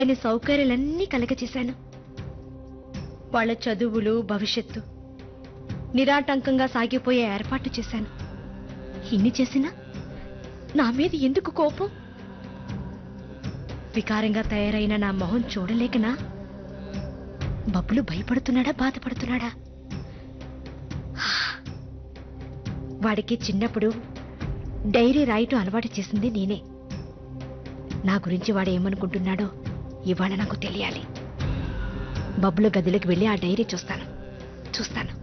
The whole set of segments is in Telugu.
ఆయన సౌకర్యాలన్నీ కలగచేశాను వాళ్ళ చదువులు భవిష్యత్తు నిరాటంకంగా సాగిపోయే ఏర్పాటు చేశాను ఇన్ని చేసినా నా మీద ఎందుకు కోపం వికారంగా తయారైన నా మొహం చూడలేకనా బబ్బులు భయపడుతున్నాడా బాధపడుతున్నాడా వాడికి చిన్నప్పుడు డైరీ రాయటం అలవాటు చేసింది నేనే నా గురించి వాడు ఏమనుకుంటున్నాడో ఇవాళ నాకు తెలియాలి బబ్బుల గదిలోకి వెళ్ళి ఆ డైరీ చూస్తాను చూస్తాను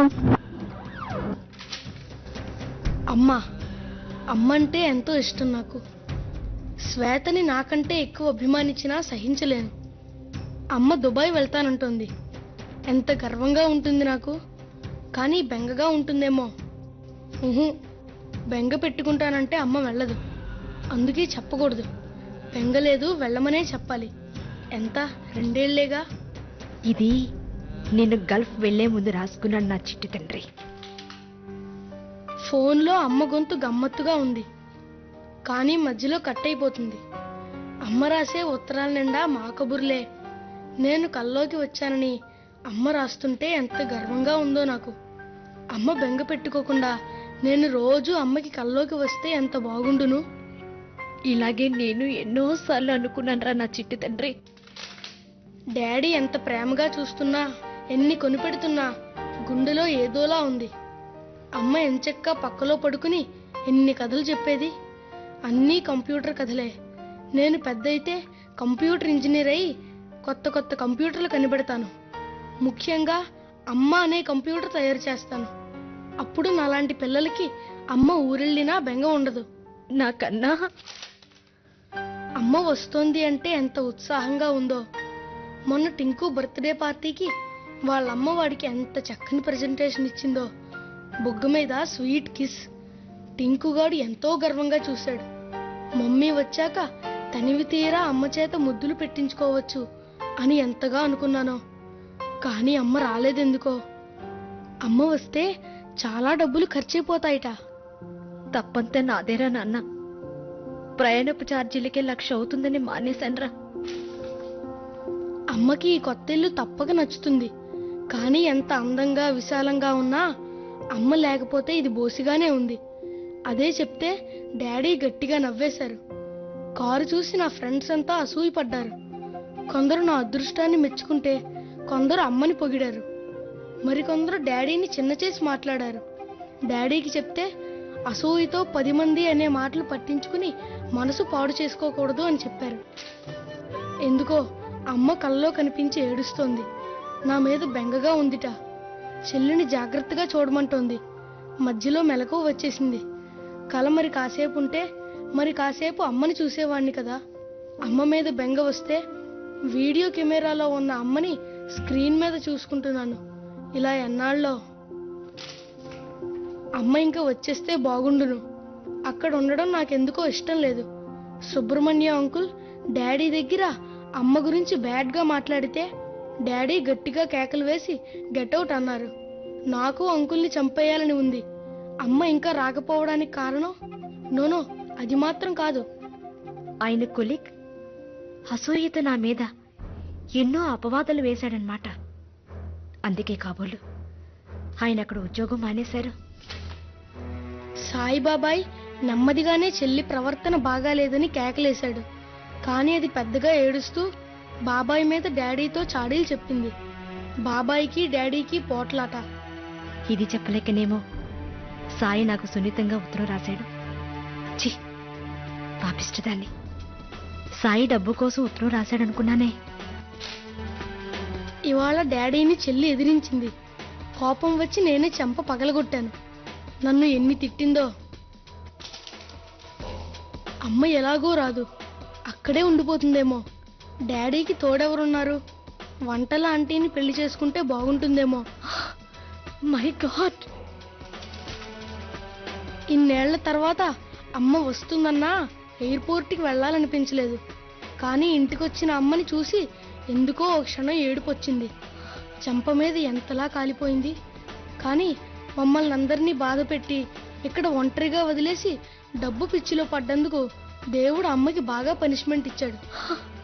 అమ్మ అమ్మంటే ఎంతో ఇష్టం నాకు శ్వేతని నాకంటే ఎక్కువ అభిమానించినా సహించలేను అమ్మ దుబాయ్ వెళ్తానంటుంది ఎంత గర్వంగా ఉంటుంది నాకు కానీ బెంగగా ఉంటుందేమో ఉహు బెంగ పెట్టుకుంటానంటే అమ్మ వెళ్ళదు అందుకే చెప్పకూడదు బెంగ లేదు వెళ్ళమనే చెప్పాలి ఎంత రెండేళ్లేగా ఇది నేను గల్ఫ్ వెళ్లే ముందు రాసుకున్నాను నా చిట్టి తండ్రి ఫోన్లో అమ్మ గొంతు గమ్మత్తుగా ఉంది కానీ మధ్యలో కట్ అయిపోతుంది అమ్మ రాసే ఉత్తరాల నిండా మా కబుర్లే నేను కల్లోకి వచ్చానని అమ్మ రాస్తుంటే ఎంత గర్వంగా ఉందో నాకు అమ్మ బెంగ పెట్టుకోకుండా నేను రోజు అమ్మకి కల్లోకి వస్తే ఎంత బాగుండును ఇలాగే నేను ఎన్నోసార్లు అనుకున్నాను నా చిట్టి తండ్రి డాడీ ఎంత ప్రేమగా చూస్తున్నా ఎన్ని కొనిపెడుతున్నా గుండెలో ఏదోలా ఉంది అమ్మ ఎంచక్క పక్కలో పడుకుని ఎన్ని కథలు చెప్పేది అన్నీ కంప్యూటర్ కథలే నేను పెద్దయితే కంప్యూటర్ ఇంజనీర్ అయి కొత్త కొత్త కంప్యూటర్లు కనిపెడతాను ముఖ్యంగా అమ్మ అనే కంప్యూటర్ తయారు చేస్తాను అప్పుడు నాలాంటి పిల్లలకి అమ్మ ఊరెళ్ళినా బెంగ ఉండదు నాకన్నా అమ్మ వస్తోంది అంటే ఎంత ఉత్సాహంగా ఉందో మొన్న టింకు బర్త్డే పార్టీకి వాళ్ళ అమ్మ వాడికి ఎంత చక్కని ప్రజెంటేషన్ ఇచ్చిందో బుగ్గ మీద స్వీట్ కిస్ టింకుగాడు ఎంతో గర్వంగా చూశాడు మమ్మీ వచ్చాక తనివి తీరా అమ్మ చేత ముద్దులు పెట్టించుకోవచ్చు అని ఎంతగా అనుకున్నానో కానీ అమ్మ రాలేదెందుకో అమ్మ వస్తే చాలా డబ్బులు ఖర్చయిపోతాయిట తప్పంతా నాదేరా నాన్న ప్రయాణపు ఛార్జీలకే లక్ష అవుతుందని మానేశాన్రా అమ్మకి ఈ కొత్త ఇల్లు తప్పక నచ్చుతుంది కానీ ఎంత అందంగా విశాలంగా ఉన్నా అమ్మ లేకపోతే ఇది బోసిగానే ఉంది అదే చెప్తే డాడీ గట్టిగా నవ్వేశారు కారు చూసి నా ఫ్రెండ్స్ అంతా అసూయపడ్డారు కొందరు నా అదృష్టాన్ని మెచ్చుకుంటే కొందరు అమ్మని పొగిడారు మరికొందరు డాడీని చిన్న చేసి మాట్లాడారు డాడీకి చెప్తే అసూయతో పది మంది అనే మాటలు పట్టించుకుని మనసు పాడు చేసుకోకూడదు అని చెప్పారు ఎందుకో అమ్మ కల్లో కనిపించి ఏడుస్తోంది నా మీద బెంగగా ఉందిట చెల్లిని జాగ్రత్తగా చూడమంటోంది మధ్యలో మెలకు వచ్చేసింది కల మరి కాసేపు ఉంటే మరి కాసేపు అమ్మని చూసేవాణ్ణి కదా అమ్మ మీద బెంగ వస్తే వీడియో కెమెరాలో ఉన్న అమ్మని స్క్రీన్ మీద చూసుకుంటున్నాను ఇలా ఎన్నాళ్ళలో అమ్మ ఇంకా వచ్చేస్తే బాగుండును అక్కడ ఉండడం నాకెందుకో ఇష్టం లేదు సుబ్రహ్మణ్య అంకుల్ డాడీ దగ్గర అమ్మ గురించి బ్యాడ్గా మాట్లాడితే డాడీ గట్టిగా కేకలు వేసి గెటౌట్ అన్నారు నాకు అంకుల్ని చంపేయాలని ఉంది అమ్మ ఇంకా రాకపోవడానికి కారణం నోనో అది మాత్రం కాదు ఆయన కొలిక్ అసూయత నా మీద ఎన్నో అపవాదాలు వేశాడనమాట అందుకే కాబోలు ఆయన అక్కడ ఉద్యోగం మానేశారు సాయిబాబాయ్ నెమ్మదిగానే చెల్లి ప్రవర్తన బాగాలేదని కేకలేశాడు కానీ అది పెద్దగా ఏడుస్తూ బాబాయ్ మీద డాడీతో చాడీలు చెప్పింది బాబాయ్కి డాడీకి పోట్లాట ఇది చెప్పలేకనేమో సాయి నాకు సున్నితంగా ఉత్తరం రాశాడు చి పాపిష్టదాన్ని సాయి డబ్బు కోసం ఉత్తరం రాశాడనుకున్నానే ఇవాళ డాడీని చెల్లి ఎదిరించింది కోపం వచ్చి నేనే చెంప పగలగొట్టాను నన్ను ఎన్ని తిట్టిందో అమ్మ ఎలాగో రాదు అక్కడే ఉండిపోతుందేమో డాడీకి తోడెవరున్నారు వంటల ఆంటీని పెళ్లి చేసుకుంటే బాగుంటుందేమో మై గాడ్ ఇన్నేళ్ల తర్వాత అమ్మ వస్తుందన్నా ఎయిర్పోర్ట్కి వెళ్ళాలనిపించలేదు కానీ ఇంటికొచ్చిన అమ్మని చూసి ఎందుకో ఒక క్షణం ఏడుపొచ్చింది చెంప మీద ఎంతలా కాలిపోయింది కానీ మమ్మల్ని అందరినీ బాధ పెట్టి ఇక్కడ ఒంటరిగా వదిలేసి డబ్బు పిచ్చిలో పడ్డందుకు దేవుడు అమ్మకి బాగా పనిష్మెంట్ ఇచ్చాడు